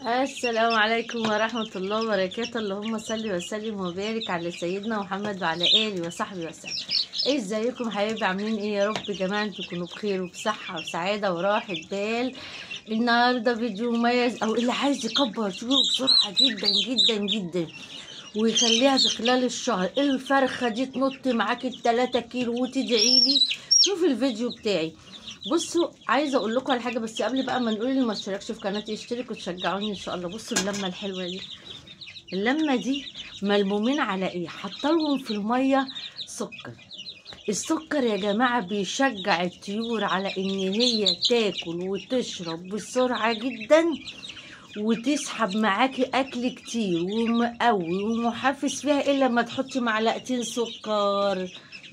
السلام عليكم ورحمة الله وبركاته اللهم صل وسلم وبارك على سيدنا محمد وعلى آله وصحبه وسلم ايه ازيكم حبايبي عاملين ايه يا رب يا جماعة انتوا تكونوا بخير وبصحة وسعادة وراحة بال النهاردة فيديو مميز او اللي عايز يكبر طيوره بسرعة جدا جدا جدا ويخليها في خلال الشهر الفرخة دي تنط معاك التلاتة كيلو وتدعيلي شوف الفيديو بتاعي بصوا عايزه اقول لكم على حاجه بس قبل بقى ما نقول اللي ما اشتركش في قناتي يشترك وتشجعوني ان شاء الله بصوا اللمه الحلوه دي اللمه دي ملمومين على ايه حاطه في الميه سكر السكر يا جماعه بيشجع الطيور على ان هي تاكل وتشرب بسرعه جدا وتسحب معاكي اكل كتير ومقوي ومحفز فيها الا لما تحطي معلقتين سكر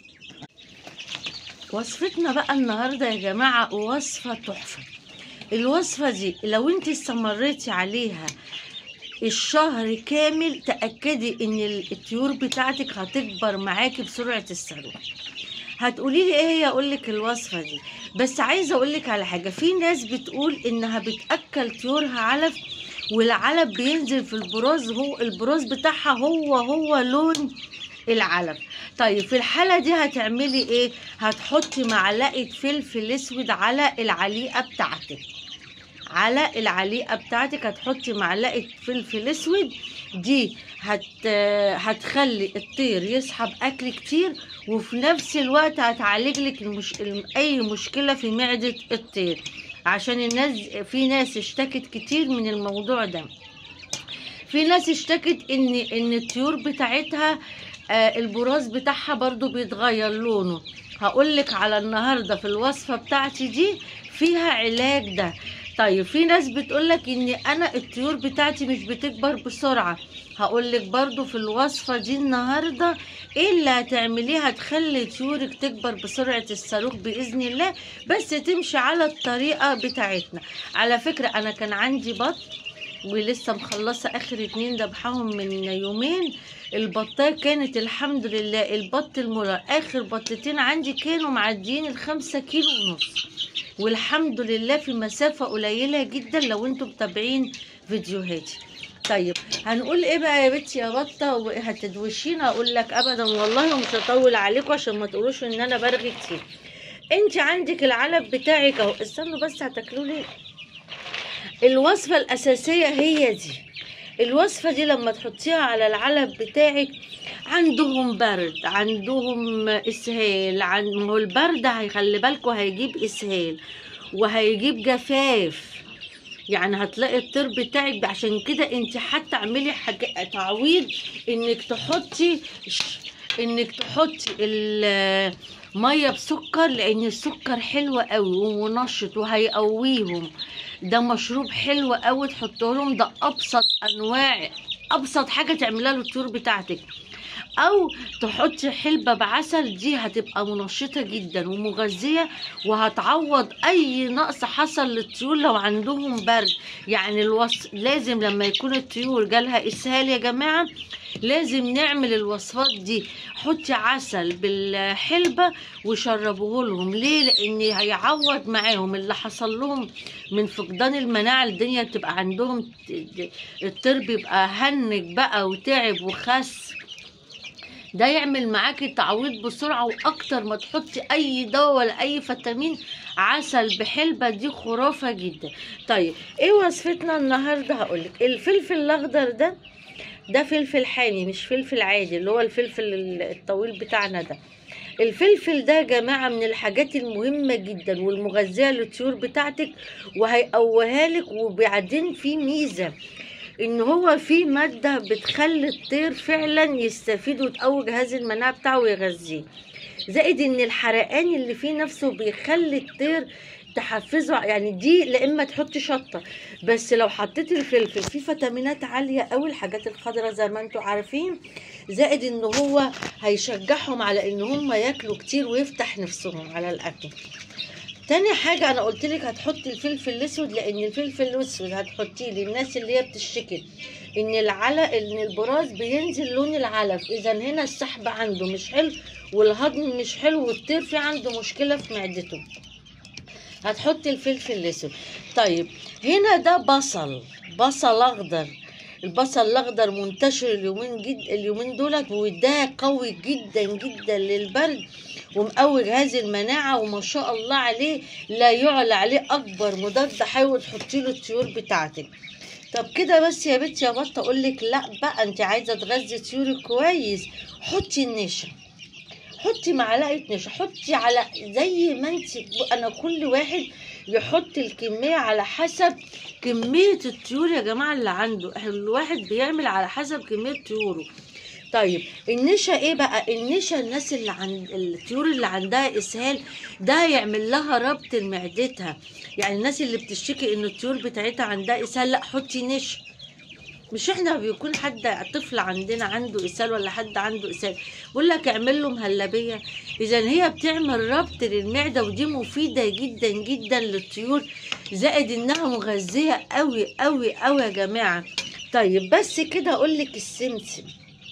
وصفتنا بقى النهارده يا جماعه وصفه تحفه الوصفه دي لو انت استمريتي عليها الشهر كامل تاكدي ان الطيور بتاعتك هتكبر معاكي بسرعه الصاروخ هتقولي لي ايه هي اقول لك الوصفه دي بس عايزه اقول لك على حاجه في ناس بتقول انها بتاكل طيورها علف والعلف بينزل في البراز هو البراز بتاعها هو هو لون العلف طيب في الحاله دي هتعملي ايه هتحطي معلقه فلفل اسود على العليقه بتاعتك على العليقه بتاعتك هتحطي معلقه فلفل اسود دي هت هتخلي الطير يسحب اكل كتير وفي نفس الوقت هتعالج لك المش... اي مشكله في معده الطير عشان الناس في ناس اشتكت كتير من الموضوع ده في ناس اشتكت ان ان الطيور بتاعتها آه البراز بتاعها برضو بيتغير لونه هقولك على النهارده في الوصفه بتاعتي دي فيها علاج ده طيب في ناس بتقولك ان انا الطيور بتاعتي مش بتكبر بسرعه هقولك برضو في الوصفه دي النهارده ايه اللي هتعمليه هتخلي طيورك تكبر بسرعه الصاروخ باذن الله بس تمشي على الطريقه بتاعتنا على فكره انا كان عندي بط ولسه مخلصه اخر اتنين ذبحهم من يومين البطايه كانت الحمد لله البط المولى اخر بطتين عندي كانوا معديين الخمسة كيلو ونص والحمد لله في مسافه قليله جدا لو انتم متابعين فيديوهاتي طيب هنقول ايه بقى يا بنتي يا بطه هتدوشينا اقول لك ابدا والله ومش هطول عليكم عشان ما تقولوش ان انا برغي كتير انت عندك العلب بتاعك اهو استنوا بس هتاكلوا لي الوصفه الاساسيه هي دي الوصفة دي لما تحطيها على العلب بتاعك عندهم برد عندهم اسهال عن هو البرد هيخلي بالكوا هيجيب اسهال وهيجيب جفاف يعني هتلاقي الطير بتاعك عشان كده انت حتى اعملي حاجة تعويض انك تحطي انك تحطي الميه بسكر لان السكر حلو قوي ومنشط وهيقويهم ده مشروب حلو قوي تحطه لهم ده ابسط انواع ابسط حاجه تعملها للطيور بتاعتك او تحطي حلبة بعسل دي هتبقى منشطة جدا ومغذية وهتعوض اي نقص حصل للطيور لو عندهم برد يعني الوص... لازم لما يكون الطيور جالها اسهال يا جماعة لازم نعمل الوصفات دي حطي عسل بالحلبة وشربوه لهم ليه لان هيعوض معاهم اللي حصل لهم من فقدان المناعة الدنيا بتبقى عندهم الطير بيبقى هنج بقى وتعب وخس ده يعمل معاكي تعويض بسرعه واكتر ما تحطي اي دواء ولا اي فيتامين عسل بحلبه دي خرافه جدا طيب ايه وصفتنا النهارده هقولك الفلفل الاخضر ده ده فلفل حامي مش فلفل عادي اللي هو الفلفل الطويل بتاعنا ده الفلفل ده يا جماعه من الحاجات المهمه جدا والمغذيه للطيور بتاعتك وهيقويها لك وبعدين في ميزه ان هو في ماده بتخلي الطير فعلا يستفيد وتقوي جهاز المناعه بتاعه ويغذيه زائد ان الحرقان اللي فيه نفسه بيخلي الطير تحفزه يعني دي لا اما تحطي شطه بس لو حطيتي الفلفل فيه فيتامينات عاليه قوي الحاجات الخضراء زي ما انتم عارفين زائد ان هو هيشجعهم على ان هم ياكلوا كتير ويفتح نفسهم على الاكل تاني حاجة أنا قلت لك هتحطي الفلفل الأسود لأن الفلفل الأسود هتحطيه للناس اللي هي بتشتكي إن العلق إن البراز بينزل لون العلف إذا هنا السحب عنده مش حلو والهضم مش حلو والطير في عنده مشكلة في معدته هتحطي الفلفل الاسود طيب هنا ده بصل بصل اخضر البصل الاخضر منتشر اليومين جد اليومين دولت وده قوي جدا جدا للبرد ومقوي جهاز المناعه وما شاء الله عليه لا يعلى عليه اكبر مضاد حيوي تحطي له الطيور بتاعتك طب كده بس يا بنتي يا بطه اقول لك لا بقى انت عايزه تغذي طيورك كويس حطي النشا حطي معلقه نشا حطي على زي ما انت انا كل واحد يحط الكميه على حسب كميه الطيور يا جماعه اللي عنده الواحد بيعمل على حسب كميه طيوره طيب النشا ايه بقى النشا الناس اللي عند الطيور اللي عندها اسهال ده يعمل لها ربط لمعدتها يعني الناس اللي بتشتكي ان الطيور بتاعتها عندها اسهال لا حطي نشا مش احنا بيكون حد طفل عندنا عنده اسهال ولا حد عنده اسهال بقول لك اعمل له مهلبيه اذا هي بتعمل ربط للمعده ودي مفيده جدا جدا للطيور زائد انها مغذيه قوي قوي قوي يا جماعه طيب بس كده اقول لك السمسم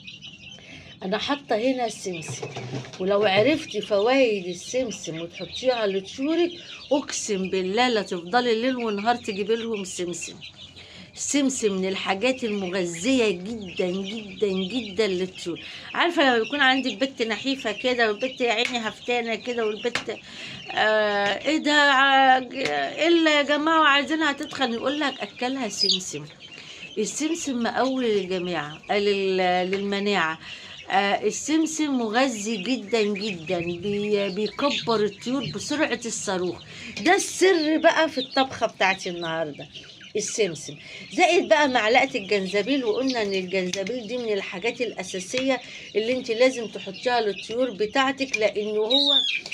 انا حاطه هنا السمسم ولو عرفتي فوائد السمسم وتحطيها لطيورك اقسم بالله لا تفضلي ليل ونهار تجيبي لهم سمسم السمسم من الحاجات المغذية جدا جدا جدا للطيور عارفة لما يكون عندك بنت نحيفة كده والبنت يا عيني هفتانة كده والبنت آه ايه ده ع- ايه اللي يا جماعة عايزينها تتخن يقول لك اكلها سمسم السمسم مقوي للجماعة آه، لل- للمناعة آه، السمسم مغذي جدا جدا بي- بيكبر الطيور بسرعة الصاروخ ده السر بقى في الطبخة بتاعتي النهاردة السمسم زائد بقى معلقة الجنزبيل وقلنا ان الجنزبيل دي من الحاجات الأساسية اللي انت لازم تحطيها للطيور بتاعتك لانه هو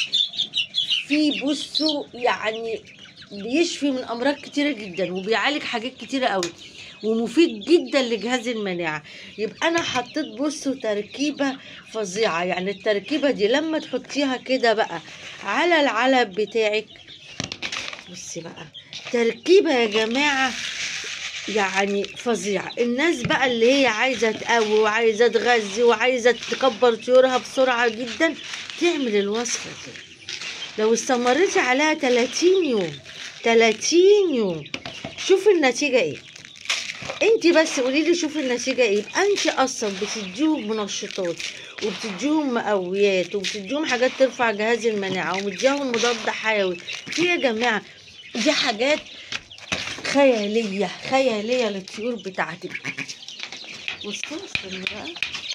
في بصوا يعني بيشفي من امراض كتيره جدا وبيعالج حاجات كتيره قوي ومفيد جدا لجهاز المناعه يبقى انا حطيت بصوا تركيبه فظيعه يعني التركيبه دي لما تحطيها كده بقى على العلب بتاعك بصي بقى تركيبه يا جماعه يعني فظيعة الناس بقى اللي هي عايزة تقوي وعايزة تغذي وعايزة تكبر طيورها بسرعة جدا تعمل الوصفة دي لو استمرتي عليها 30 يوم 30 يوم شوفي النتيجة ايه انت بس قولي لي شوفي النتيجة ايه يبقى انت اصلا بتديهم منشطات وبتديهم مقويات وبتديهم حاجات ترفع جهاز المناعة ومديهم مضاد حيوي في يا جماعة دي حاجات خيالية خيالية للطيور بتاعتك بصوا استني بقى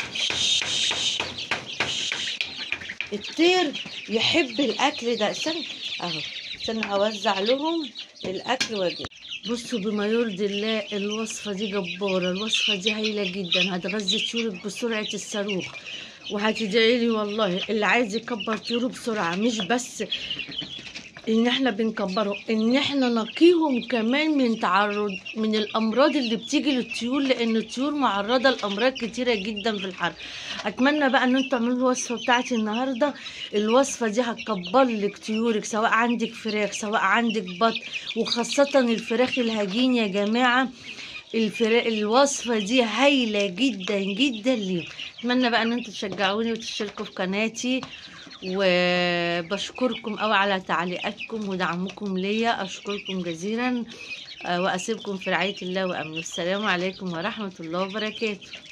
الطير يحب الاكل ده استنى اهو استنى اوزع لهم الاكل واجي بصوا بما يرضي الله الوصفة دي جبارة الوصفة دي هايلة جدا هتغذي طيورك بسرعة الصاروخ وهتدعي لي والله اللي عايز يكبر طيوره بسرعة مش بس ان احنا بنكبرهم ان احنا نقيهم كمان من تعرض من الامراض اللي بتيجي للطيور لان الطيور معرضه لامراض كتيره جدا في الحر اتمنى بقى ان انتوا تعملوا الوصفه بتاعتي النهارده الوصفه دي هتكبر لك طيورك سواء عندك فراخ سواء عندك بط وخاصه الفراخ الهجين يا جماعه الفرا... الوصفة دي هايلة جدا جدا ليهم اتمنى بقى ان انتوا تشجعوني وتشتركوا في قناتي وبشكركم قوي على تعليقاتكم ودعمكم ليا اشكركم جزيلا آه، واسيبكم في رعاية الله وامنه السلام عليكم ورحمة الله وبركاته